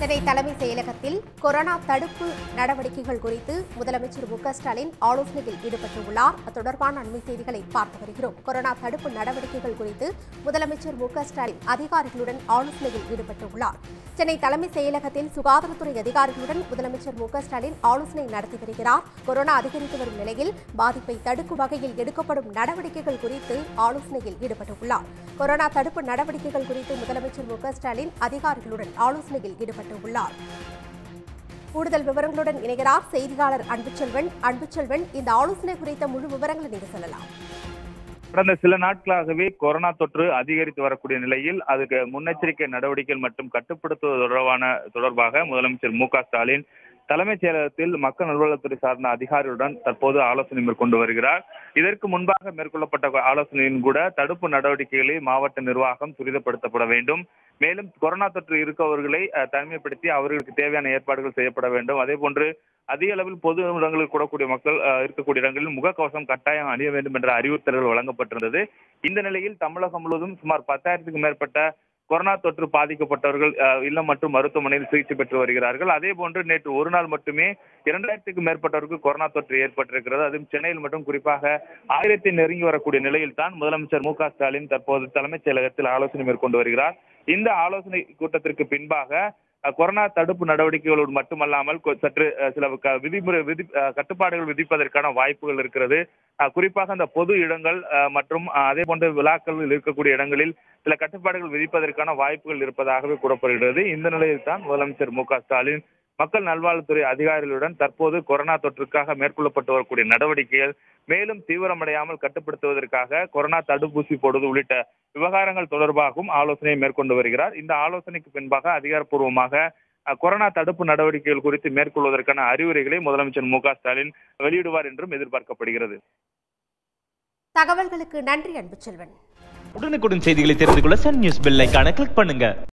சென்னை தலைமைச் செயலகத்தில் கொரோனா தடுப்பு நடவடிக்கைகள் குறித்து முதலமைச்சர் மு க ஸ்டாலின் ஆலோசனையில் ஈடுபட்டுள்ளார் அது தொடர்பான அண்மை செய்திகளை பார்த்து வருகிறோம் கொரோனா தடுப்பு நடவடிக்கைகள் குறித்து முதலமைச்சர் மு க ஸ்டாலின் அதிகாரிகளுடன் ஆலோசனையில் ஈடுபட்டுள்ளார் சென்னை தலைமைச் செயலகத்தில் சுகாதாரத்துறை அதிகாரிகளுடன் முதலமைச்சர் மு க ஸ்டாலின் ஆலோசனை நடத்தி வருகிறார் கொரோனா அதிகரித்து வரும் நிலையில் பாதிப்பை தடுக்கும் வகையில் எடுக்கப்படும் நடவடிக்கைகள் குறித்து ஆலோசனையில் ஈடுபட்டுள்ளார் கொரோனா தடுப்பு நடவடிக்கைகள் குறித்து முதலமைச்சர் மு க ஸ்டாலின் அதிகாரிகளுடன் ஆலோசனையில் ஈடுபட்டுள்ளார் கூடுதல் விவரங்களுடன் இணைகிறார் செய்தியாளர் அன்புச்செல்வன் அன்புச்செல்வன் இந்த ஆலோசனை குறித்த முழு விவரங்களை நீங்க சொல்லலாம் கடந்த சில நாட்களாகவே கொரோனா தொற்று அதிகரித்து வரக்கூடிய நிலையில் அதுக்கு முன்னெச்சரிக்கை நடவடிக்கைகள் மற்றும் கட்டுப்படுத்துவது தொடர்பான தொடர்பாக முதலமைச்சர் மு க ஸ்டாலின் தலைமைச் செயலகத்தில் மக்கள் நல்வாழ்வுத்துறை சார்ந்த அதிகாரிகளுடன் தற்போது ஆலோசனை மேற்கொண்டு வருகிறார் இதற்கு முன்பாக மேற்கொள்ளப்பட்ட ஆலோசனையின் கூட தடுப்பு நடவடிக்கைகளை மாவட்ட நிர்வாகம் துரிதப்படுத்தப்பட வேண்டும் மேலும் கொரோனா தொற்று இருக்கவர்களை அஹ், தனிமைப்படுத்தி அவர்களுக்கு தேவையான ஏற்பாடுகள் செய்யப்பட வேண்டும் அதே போன்று அதிக அளவில் பொது இடங்களில் கூடக்கூடிய மக்கள் அஹ், இருக்கக்கூடிய இடங்களில் முகக்கவசம் கட்டாயம் அணிய வேண்டும் என்ற அறிவுறுத்தல்கள் வழங்கப்பட்டிருந்தது இந்த நிலையில் தமிழகம் முழுவதும் சுமார் பத்தாயிரத்துக்கும் மேற்பட்ட கொரோனா தொற்று பாதிக்கப்பட்டவர்கள் அஹ், இல்லம் மற்றும் மருத்துவமனையில் சிகிச்சை பெற்று வருகிறார்கள் அதே போன்று நேற்று ஒரு நாள் மட்டுமே இரண்டாயிரத்துக்கும் மேற்பட்டவருக்கு கொரோனா தொற்று ஏற்பட்டிருக்கிறது அதுவும் சென்னையில் மட்டும் குறிப்பாக ஆயிரத்தை நெருங்கி வரக்கூடிய நிலையில் தான் முதலமைச்சர் மு க ஸ்டாலின் தற்போது தலைமைச் செயலகத்தில் ஆலோசனை மேற்கொண்டு வருகிறார் இந்த ஆலோசனை கூட்டத்திற்கு பின்பாக அஹ், கொரோனா தடுப்பு நடவடிக்கைகளோடு மட்டுமல்லாமல் கொ- சற்று அஹ், சில க- விதிமுறை விதி அஹ், கட்டுப்பாடுகள் விதிப்பதற்கான வாய்ப்புகள் இருக்கிறது அஹ், குறிப்பாக அந்த பொது இடங்கள் அஹ், மற்றும் அஹ், அதே போன்ற விழாக்களில் இருக்கக்கூடிய இடங்களில் சில கட்டுப்பாடுகள் விதிப்பதற்கான வாய்ப்புகள் இருப்பதாகவே கூறப்படுகிறது இந்த நிலையில் தான் முதலமைச்சர் மு க ஸ்டாலின் மக்கள் நல்வாழ்வுத்துறை அதிகாரிகளுடன் தற்போது கொரோனா தொற்றுக்காக மேற்கொள்ளப்பட்டு வரக்கூடிய நடவடிக்கைகள் மேலும் தீவிரமடையாமல் கட்டுப்படுத்துவதற்காக கொரோனா தடுப்பூசி போடுவது உள்ளிட்ட விவகாரங்கள் தொடர்பாகவும் ஆலோசனையை மேற்கொண்டு வருகிறார் இந்த ஆலோசனைக்கு பின்பாக அதிகாரப்பூர்வமாக அஹ், கொரோனா தடுப்பு நடவடிக்கைகள் குறித்து மேற்கொள்வதற்கான அறிவுரைகளை முதலமைச்சர் மு க ஸ்டாலின் வெளியிடுவார் என்றும் எதிர்பார்க்கப்படுகிறது தகவல்களுக்கு நன்றி அன்புச்செல்வன் உடனுக்குடன் செய்திகளை தெரிந்து கொள்ள சன் நியூஸ் பெல் ஐகானை கிளிக் பண்ணுங்க